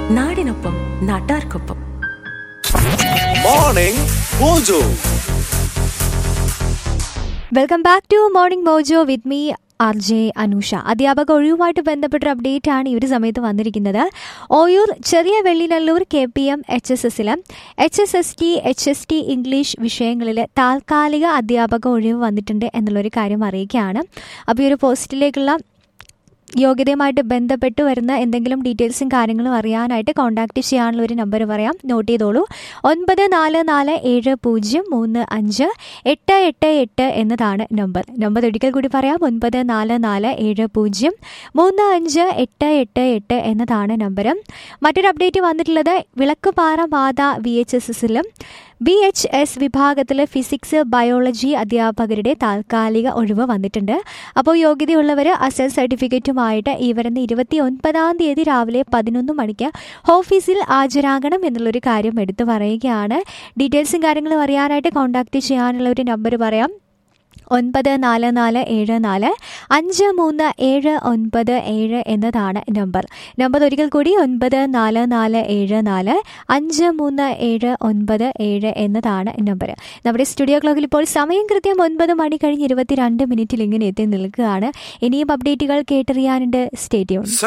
നാടിനൊപ്പം നാട്ടാർക്കൊപ്പം morning mojo welcome back to morning mojo with me R J Anusha അധ്യാപക ഒഴിവുമായിട്ട് ബന്ധപ്പെട്ടൊരു അപ്ഡേറ്റ് ആണ് ഈ ഒരു സമയത്ത് വന്നിരിക്കുന്നത് ഓയൂർ ചെറിയ Vellinalloor K P M H S എസിലും H S S T H S T English വിഷയങ്ങളിൽ താൽക്കാലിക അധ്യാപക ഒഴിവ് വന്നിട്ടുണ്ട് എന്നുള്ളൊരു കാര്യം അറിയിക്കുകയാണ് അപ്പോൾ ഈ ഒരു പോസ്റ്റിലേക്കുള്ള യോഗ്യതയുമായിട്ട് ബന്ധപ്പെട്ട് വരുന്ന എന്തെങ്കിലും ഡീറ്റെയിൽസും കാര്യങ്ങളും അറിയാനായിട്ട് കോൺടാക്ട് ചെയ്യാനുള്ള ഒരു നമ്പർ പറയാം നോട്ട് ചെയ്തോളൂ ഒൻപത് നാല് നാല് ഏഴ് പൂജ്യം മൂന്ന് അഞ്ച് എട്ട് എട്ട് എട്ട് എന്നതാണ് നമ്പർ നമ്പർ ഒരിക്കൽ കൂടി പറയാം ഒൻപത് നാല് നാല് ഏഴ് പൂജ്യം മൂന്ന് അഞ്ച് എട്ട് എട്ട് എട്ട് എന്നതാണ് നമ്പർ മറ്റൊരു അപ്ഡേറ്റ് വന്നിട്ടുള്ളത് Vilakkupara Matha V H S എസിലും ബി എച്ച് എസ് വിഭാഗത്തിലെ ഫിസിക്സ് ബയോളജി അധ്യാപകരുടെ താൽക്കാലിക ഒഴിവ് വന്നിട്ടുണ്ട് അപ്പോൾ യോഗ്യതയുള്ളവർ അസൽ സർട്ടിഫിക്കറ്റുമായിട്ട് ഈ വരുന്ന ഇരുപത്തി ഒൻപതാം തീയതി രാവിലെ പതിനൊന്ന് മണിക്ക് ഓഫീസിൽ ഹാജരാകണം എന്നുള്ളൊരു കാര്യം എടുത്തു പറയുകയാണ് ഡീറ്റെയിൽസും കാര്യങ്ങളും അറിയാനായിട്ട് കോൺടാക്ട് ചെയ്യാനുള്ള ഒരു നമ്പർ പറയാം ഒൻപത് നാല് നാല് ഏഴ് നാല് അഞ്ച് മൂന്ന് ഏഴ് ഒൻപത് ഏഴ് എന്നതാണ് നമ്പർ നമ്പർ ഒരിക്കൽ കൂടി ഒൻപത് നാല് നാല് ഏഴ് നാല് അഞ്ച് മൂന്ന് ഏഴ് ഒൻപത് ഏഴ് എന്നതാണ് നമ്പർ നമ്മുടെ സ്റ്റുഡിയോ ക്ലോക്കിൽ ഇപ്പോൾ സമയം കൃത്യം ഒൻപത് മണി കഴിഞ്ഞ് ഇരുപത്തിരണ്ട് മിനിറ്റിൽ ഇങ്ങനെ എത്തി നിൽക്കുകയാണ് ഇനിയും അപ്ഡേറ്റുകൾ കേട്ടറിയാനുണ്ട് സ്റ്റേറ്റ്യൂൺ